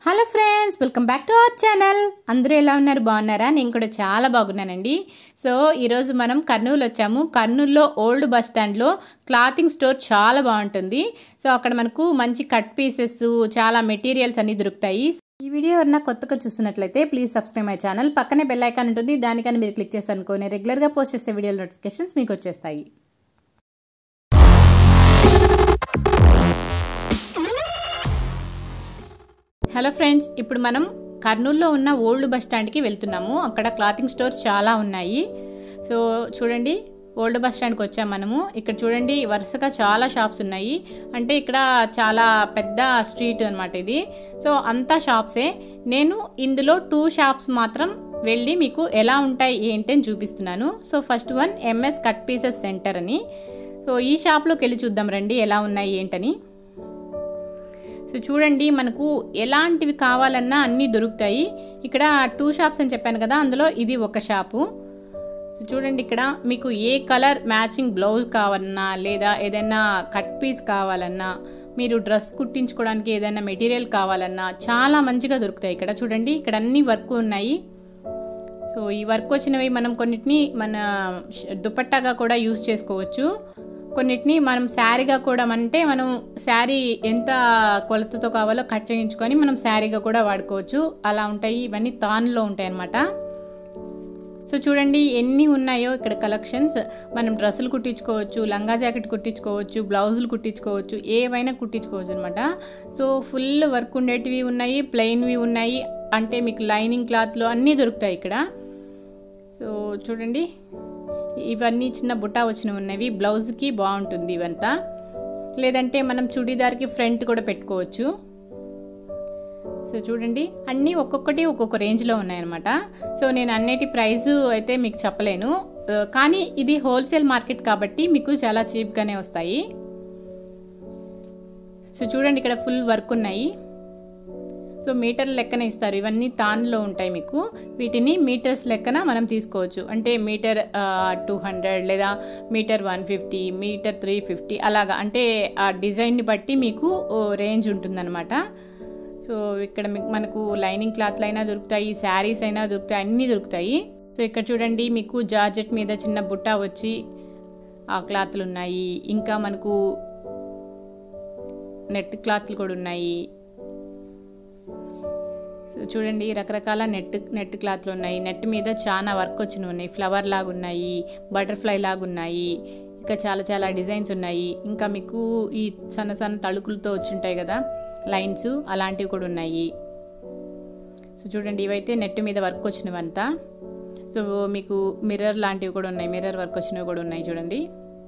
hello friends welcome back to our channel అందరూ ఎలా ఉన్నారు బాగున్నారా నేను కూడా చాలా బాగున్నానండి సో ఈరోజు మనం కర్నూలు వచ్చాము కర్నూలులో ఓల్డ్ బస్ స్టాండ్లో క్లాతింగ్ స్టోర్ చాలా బాగుంటుంది సో అక్కడ మనకు మంచి కట్ పీసెస్ చాలా మెటీరియల్స్ అన్నీ దొరుకుతాయి ఈ వీడియో ఎవరన్నా కొత్తగా చూస్తున్నట్లయితే ప్లీజ్ సబ్స్క్రైబ్ మై ఛానల్ పక్కనే బెల్ ఐకాన్ ఉంటుంది దానికని మీరు క్లిక్ చేసి అనుకో నేను రెగ్యులర్గా పోస్ట్ చేసే వీడియో నోటిఫికేషన్స్ మీకు వచ్చేస్తాయి హలో ఫ్రెండ్స్ ఇప్పుడు మనం కర్నూలులో ఉన్న ఓల్డ్ బస్ స్టాండ్కి వెళ్తున్నాము అక్కడ క్లాతింగ్ స్టోర్స్ చాలా ఉన్నాయి సో చూడండి ఓల్డ్ బస్ స్టాండ్కి వచ్చాం మనము ఇక్కడ చూడండి వరుసగా చాలా షాప్స్ ఉన్నాయి అంటే ఇక్కడ చాలా పెద్ద స్ట్రీట్ అనమాట ఇది సో అంతా షాప్సే నేను ఇందులో టూ షాప్స్ మాత్రం వెళ్ళి మీకు ఎలా ఉంటాయి ఏంటి అని చూపిస్తున్నాను so first one M S cut pieces centre అని సో ఈ షాప్లోకి వెళ్ళి చూద్దాం రండి ఎలా ఉన్నాయి ఏంటని సో చూడండి మనకు ఎలాంటివి కావాలన్నా అన్నీ దొరుకుతాయి ఇక్కడ టూ షాప్స్ అని చెప్పాను కదా అందులో ఇది ఒక షాపు సో చూడండి ఇక్కడ మీకు ఏ కలర్ మ్యాచింగ్ బ్లౌజ్ కావాలన్నా లేదా ఏదైనా కట్ పీస్ కావాలన్నా మీరు డ్రెస్ కుట్టించుకోవడానికి ఏదైనా మెటీరియల్ కావాలన్నా చాలా మంచిగా దొరుకుతాయి ఇక్కడ చూడండి ఇక్కడ అన్ని వర్క్ ఉన్నాయి సో ఈ వర్క్ వచ్చినవి మనం కొన్నిటిని మన దుపట్టాగా కూడా యూజ్ చేసుకోవచ్చు కొన్నిటిని మనం శారీగా కూడా అంటే మనం శారీ ఎంత కొలతతో కావాలో కట్ చేయించుకొని మనం శారీగా కూడా వాడుకోవచ్చు అలా ఉంటాయి ఇవన్నీ తాన్లో ఉంటాయి అన్నమాట సో చూడండి ఎన్ని ఉన్నాయో ఇక్కడ కలెక్షన్స్ మనం డ్రెస్సులు కుట్టించుకోవచ్చు లంగా జాకెట్ కుట్టించుకోవచ్చు బ్లౌజులు కుట్టించుకోవచ్చు ఏవైనా కుట్టించుకోవచ్చు అనమాట సో ఫుల్ వర్క్ ఉండేటివి ఉన్నాయి ప్లెయిన్వి ఉన్నాయి అంటే మీకు లైనింగ్ క్లాత్లు అన్నీ దొరుకుతాయి ఇక్కడ సో చూడండి ఇవన్నీ చిన్న బుట్టా వచ్చినవి ఉన్నవి బ్లౌజ్కి బాగుంటుంది ఇవంతా లేదంటే మనం చుడీదార్కి ఫ్రంట్ కూడా పెట్టుకోవచ్చు సో చూడండి అన్నీ ఒక్కొక్కటి ఒక్కొక్క రేంజ్లో ఉన్నాయన్నమాట సో నేను అన్నిటి ప్రైస్ అయితే మీకు చెప్పలేను కానీ ఇది హోల్సేల్ మార్కెట్ కాబట్టి మీకు చాలా చీప్గానే వస్తాయి సో చూడండి ఇక్కడ ఫుల్ వర్క్ ఉన్నాయి సో మీటర్ లెక్కన ఇస్తారు ఇవన్నీ తాన్లో ఉంటాయి మీకు వీటిని మీటర్స్ లెక్కన మనం తీసుకోవచ్చు అంటే మీటర్ టూ హండ్రెడ్ లేదా metre one fifty metre three fifty అలాగా అంటే ఆ డిజైన్ని బట్టి మీకు రేంజ్ ఉంటుందన్నమాట సో ఇక్కడ మనకు లైనింగ్ క్లాత్లు అయినా దొరుకుతాయి శారీస్ అయినా దొరుకుతాయి అన్నీ దొరుకుతాయి సో ఇక్కడ చూడండి మీకు జార్జెట్ మీద చిన్న బుట్ట వచ్చి ఆ క్లాత్లు ఉన్నాయి ఇంకా మనకు నెట్ క్లాత్లు కూడా ఉన్నాయి సో చూడండి రకరకాల నెట్ నెట్ క్లాత్లు ఉన్నాయి నెట్ మీద చాలా వర్క్ వచ్చినవి ఉన్నాయి ఫ్లవర్ లాగా ఉన్నాయి బటర్ఫ్లై లాగా ఉన్నాయి ఇంకా చాలా చాలా డిజైన్స్ ఉన్నాయి ఇంకా మీకు ఈ సన్న సన్న తళుకులతో వచ్చుంటాయి కదా లైన్స్ అలాంటివి కూడా ఉన్నాయి సో చూడండి ఇవైతే నెట్ మీద వర్క్ వచ్చినవంతా సో మీకు మిర్రర్ లాంటివి కూడా ఉన్నాయి మిర్రర్ వర్క్ వచ్చినవి కూడా ఉన్నాయి చూడండి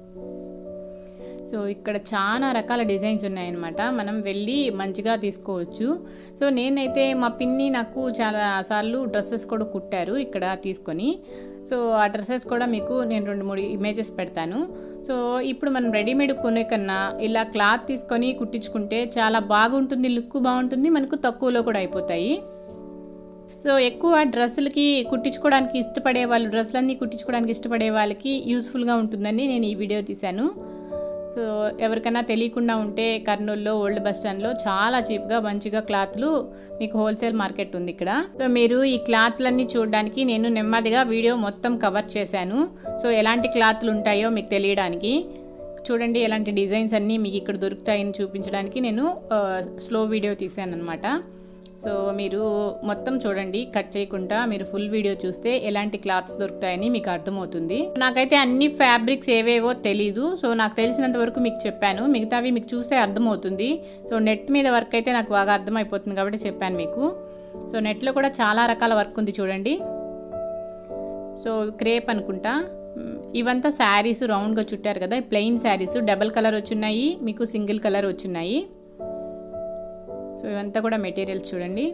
సో ఇక్కడ చాలా రకాల డిజైన్స్ ఉన్నాయన్నమాట మనం వెళ్ళి మంచిగా తీసుకోవచ్చు సో నేనైతే మా పిన్ని నాకు చాలా సార్లు డ్రెస్సెస్ కూడా కుట్టారు ఇక్కడ తీసుకొని సో ఆ డ్రెస్సెస్ కూడా మీకు నేను రెండు మూడు ఇమేజెస్ పెడతాను సో ఇప్పుడు మనం రెడీమేడ్ కొనే కన్నా ఇలా క్లాత్ తీసుకొని కుట్టించుకుంటే చాలా బాగుంటుంది లుక్ బాగుంటుంది మనకు తక్కువలో కూడా అయిపోతాయి సో ఎక్కువ డ్రెస్సులకి కుట్టించుకోవడానికి ఇష్టపడే వాళ్ళు డ్రెస్సులన్నీ కుట్టించుకోవడానికి ఇష్టపడే వాళ్ళకి యూస్ఫుల్గా ఉంటుందని నేను ఈ వీడియో తీశాను సో ఎవరికైనా తెలియకుండా ఉంటే కర్నూలులో ఓల్డ్ బస్ స్టాండ్లో చాలా చీప్గా మంచిగా క్లాత్లు మీకు హోల్సేల్ మార్కెట్ ఉంది ఇక్కడ సో మీరు ఈ క్లాత్లన్నీ చూడడానికి నేను నెమ్మదిగా వీడియో మొత్తం కవర్ చేశాను సో ఎలాంటి క్లాత్లు ఉంటాయో మీకు తెలియడానికి చూడండి ఎలాంటి డిజైన్స్ అన్నీ మీకు ఇక్కడ దొరుకుతాయని చూపించడానికి నేను స్లో వీడియో తీశాను అనమాట సో మీరు మొత్తం చూడండి కట్ చేయకుండా మీరు ఫుల్ వీడియో చూస్తే ఎలాంటి క్లాత్స్ దొరుకుతాయని మీకు అర్థమవుతుంది నాకైతే అన్ని ఫ్యాబ్రిక్స్ ఏవేవో తెలీదు సో నాకు తెలిసినంత వరకు మీకు చెప్పాను మిగతావి మీకు చూస్తే అర్థమవుతుంది సో నెట్ మీద వర్క్ అయితే నాకు బాగా అర్థమైపోతుంది కాబట్టి చెప్పాను మీకు సో నెట్లో కూడా చాలా రకాల వర్క్ ఉంది చూడండి సో క్రేప్ అనుకుంటా ఇవంతా శారీస్ రౌండ్గా చుట్టారు కదా ప్లెయిన్ శారీస్ డబల్ కలర్ వచ్చున్నాయి మీకు సింగిల్ కలర్ వచ్చున్నాయి సో ఇవంతా కూడా మెటీరియల్స్ చూడండి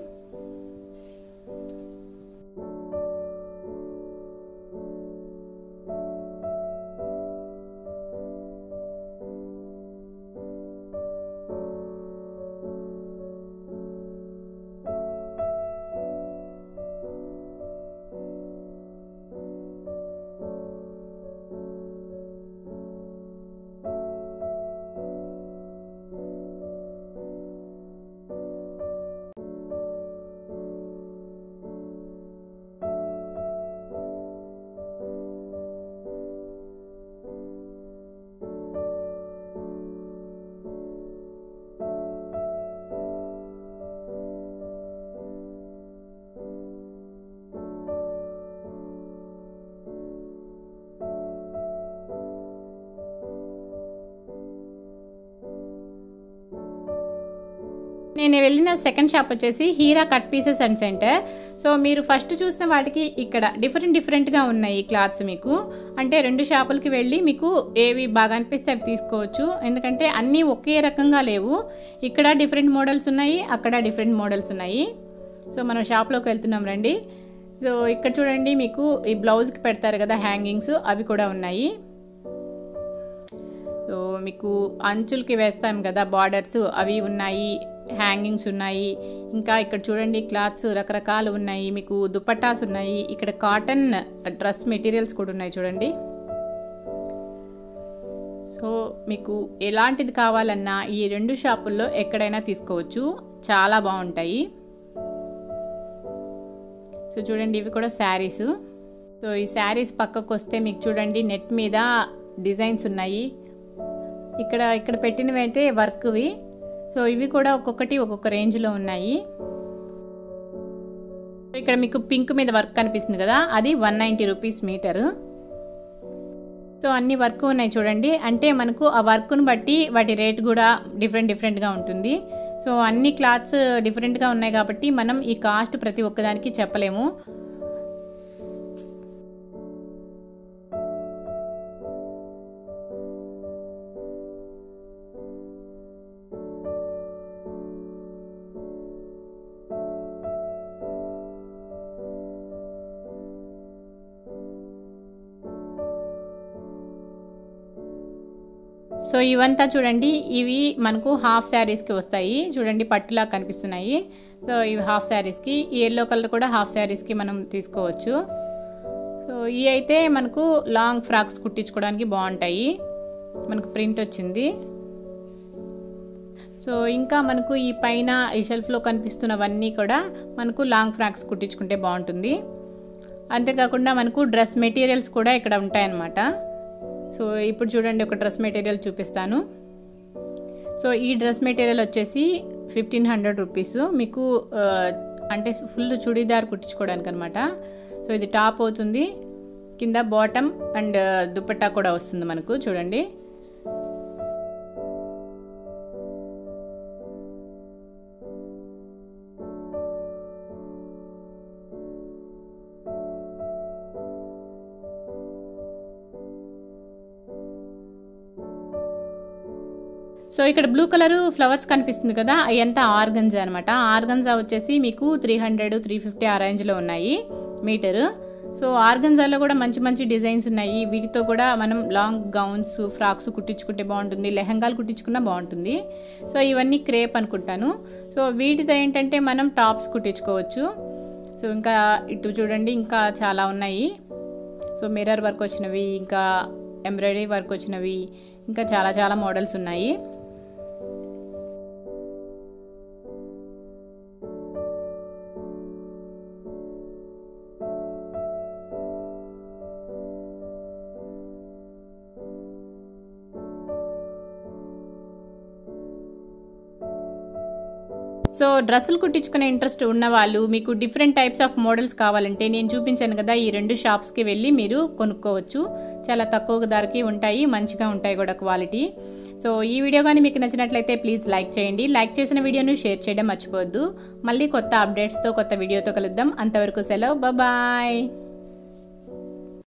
నేను వెళ్ళిన సెకండ్ షాప్ వచ్చేసి Heera cut pieces and centre so మీరు ఫస్ట్ చూసిన వాటికి ఇక్కడ డిఫరెంట్ డిఫరెంట్గా ఉన్నాయి క్లాత్స్ మీకు అంటే రెండు షాపులకి వెళ్ళి మీకు ఏవి బాగా అనిపిస్తే అవి తీసుకోవచ్చు ఎందుకంటే అన్నీ ఒకే రకంగా లేవు ఇక్కడ డిఫరెంట్ మోడల్స్ ఉన్నాయి అక్కడ డిఫరెంట్ మోడల్స్ ఉన్నాయి సో మనం షాప్లోకి వెళ్తున్నాం రండి సో ఇక్కడ చూడండి మీకు ఈ బ్లౌజ్కి పెడతారు కదా హ్యాంగింగ్స్ అవి కూడా ఉన్నాయి సో మీకు అంచులకి వేస్తాం కదా బార్డర్స్ అవి ఉన్నాయి హ్యాంగింగ్స్ ఉన్నాయి ఇంకా ఇక్కడ చూడండి క్లాత్స్ రకరకాలు ఉన్నాయి మీకు దుపట్టాస్ ఉన్నాయి ఇక్కడ కాటన్ డ్రెస్ మెటీరియల్స్ కూడా ఉన్నాయి చూడండి సో మీకు ఎలాంటిది కావాలన్నా ఈ రెండు షాపుల్లో ఎక్కడైనా తీసుకోవచ్చు చాలా బాగుంటాయి సో చూడండి ఇవి కూడా శారీస్ సో ఈ శారీస్ పక్కకు వస్తే మీకు చూడండి నెట్ మీద డిజైన్స్ ఉన్నాయి ఇక్కడ ఇక్కడ పెట్టినవి అయితే వర్క్వి సో ఇవి కూడా ఒక్కొక్కటి ఒక్కొక్క రేంజ్లో ఉన్నాయి ఇక్కడ మీకు పింక్ మీద వర్క్ కనిపిస్తుంది కదా అది one ninety rupees metre so అన్ని వర్క్ ఉన్నాయి చూడండి అంటే మనకు ఆ వర్క్ను బట్టి వాటి రేట్ కూడా డిఫరెంట్ డిఫరెంట్గా ఉంటుంది సో అన్ని క్లాత్స్ డిఫరెంట్గా ఉన్నాయి కాబట్టి మనం ఈ కాస్ట్ ప్రతి ఒక్కదానికి చెప్పలేము సో ఇవంతా చూడండి ఇవి మనకు హాఫ్ శారీస్కి వస్తాయి చూడండి పట్టులా కనిపిస్తున్నాయి సో ఇవి హాఫ్ శారీస్కి ఈ ఎల్లో కలర్ కూడా హాఫ్ శారీస్కి మనం తీసుకోవచ్చు సో ఇవి అయితే మనకు లాంగ్ ఫ్రాక్స్ కుట్టించుకోవడానికి బాగుంటాయి మనకు ప్రింట్ వచ్చింది సో ఇంకా మనకు ఈ పైన ఈ షెల్ఫ్లో కనిపిస్తున్నవన్నీ కూడా మనకు లాంగ్ ఫ్రాక్స్ కుట్టించుకుంటే బాగుంటుంది అంతేకాకుండా మనకు డ్రెస్ మెటీరియల్స్ కూడా ఇక్కడ ఉంటాయన్నమాట సో ఇప్పుడు చూడండి ఒక డ్రెస్ మెటీరియల్ చూపిస్తాను సో ఈ డ్రెస్ మెటీరియల్ వచ్చేసి ఫిఫ్టీన్ హండ్రెడ్ రూపీస్ మీకు అంటే ఫుల్ చుడీదార్ కుట్టించుకోవడానికి అనమాట సో ఇది టాప్ అవుతుంది కింద బాటమ్ అండ్ దుపట్టా కూడా వస్తుంది మనకు చూడండి సో ఇక్కడ బ్లూ కలర్ ఫ్లవర్స్ కనిపిస్తుంది కదా అవంతా ఆర్గన్జా అనమాట ఆర్గన్జా వచ్చేసి మీకు త్రీ హండ్రెడ్ త్రీ ఫిఫ్టీ ఆ రేంజ్లో ఉన్నాయి మీటరు సో ఆర్గన్జాలో కూడా మంచి మంచి డిజైన్స్ ఉన్నాయి వీటితో కూడా మనం లాంగ్ గౌన్స్ ఫ్రాక్స్ కుట్టించుకుంటే బాగుంటుంది లెహంగాలు కుట్టించుకున్నా బాగుంటుంది సో ఇవన్నీ క్రేప్ అనుకుంటాను సో వీటితో ఏంటంటే మనం టాప్స్ కుట్టించుకోవచ్చు సో ఇంకా ఇటు చూడండి ఇంకా చాలా ఉన్నాయి సో మిర్రర్ వర్క్ వచ్చినవి ఇంకా ఎంబ్రాయిడరీ వర్క్ వచ్చినవి ఇంకా చాలా చాలా మోడల్స్ ఉన్నాయి సో డ్రెస్సులు కుట్టించుకునే ఇంట్రెస్ట్ ఉన్న వాళ్ళు మీకు డిఫరెంట్ టైప్స్ ఆఫ్ మోడల్స్ కావాలంటే నేను చూపించాను కదా ఈ రెండు షాప్స్కి వెళ్ళి మీరు కొనుక్కోవచ్చు చాలా తక్కువ ధరకి ఉంటాయి మంచిగా ఉంటాయి కూడా క్వాలిటీ సో ఈ వీడియో కానీ మీకు నచ్చినట్లయితే ప్లీజ్ లైక్ చేయండి లైక్ చేసిన వీడియోను షేర్ చేయడం మర్చిపోవద్దు మళ్ళీ కొత్త అప్డేట్స్తో కొత్త వీడియోతో కలుద్దాం అంతవరకు సెలవు బాయ్